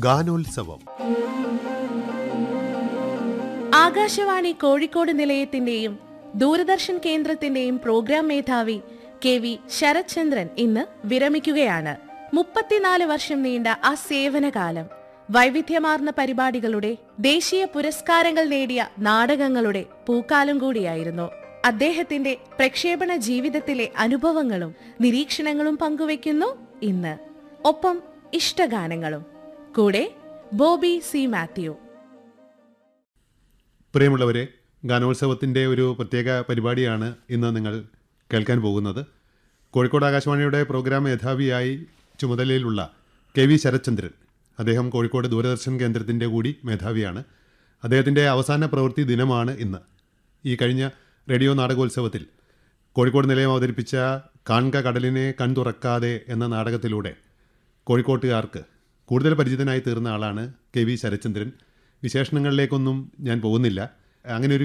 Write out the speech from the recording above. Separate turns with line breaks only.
ഗാനോത്സവം
ആകാശവാണി കോഴിക്കോട് നിലയത്തിന്റെയും ദൂരദർശൻ കേന്ദ്രത്തിന്റെയും പ്രോഗ്രാം മേധാവി കെ വി ശരത്ചന്ദ്രൻ ഇന്ന് വിരമിക്കുകയാണ് മുപ്പത്തിനാല് വർഷം നീണ്ട ആ സേവനകാലം വൈവിധ്യമാർന്ന പരിപാടികളുടെ ദേശീയ പുരസ്കാരങ്ങൾ നേടിയ നാടകങ്ങളുടെ പൂക്കാലം കൂടിയായിരുന്നു അദ്ദേഹത്തിന്റെ പ്രക്ഷേപണ ജീവിതത്തിലെ അനുഭവങ്ങളും നിരീക്ഷണങ്ങളും പങ്കുവയ്ക്കുന്നു ഇന്ന് ഒപ്പം ഇഷ്ടഗാനങ്ങളും കൂടെ ബോബി സി മാത്യു
പ്രിയമുള്ളവരെ ഗാനോത്സവത്തിൻ്റെ ഒരു പ്രത്യേക പരിപാടിയാണ് ഇന്ന് നിങ്ങൾ കേൾക്കാൻ പോകുന്നത് കോഴിക്കോട് ആകാശവാണിയുടെ പ്രോഗ്രാം മേധാവിയായി ചുമതലയിലുള്ള കെ വി ശരത്ചന്ദ്രൻ അദ്ദേഹം കോഴിക്കോട് ദൂരദർശൻ കേന്ദ്രത്തിൻ്റെ കൂടി മേധാവിയാണ് അദ്ദേഹത്തിൻ്റെ അവസാന പ്രവൃത്തി ദിനമാണ് ഇന്ന് ഈ കഴിഞ്ഞ റേഡിയോ നാടകോത്സവത്തിൽ കോഴിക്കോട് നിലയം അവതരിപ്പിച്ച കാൺക കടലിനെ കൺതുറക്കാതെ എന്ന നാടകത്തിലൂടെ കോഴിക്കോട്ടുകാർക്ക് കൂടുതൽ പരിചിതനായി തീർന്ന ആളാണ് കെ വി ശരത്ചന്ദ്രൻ വിശേഷണങ്ങളിലേക്കൊന്നും ഞാൻ പോകുന്നില്ല അങ്ങനെ ഒരു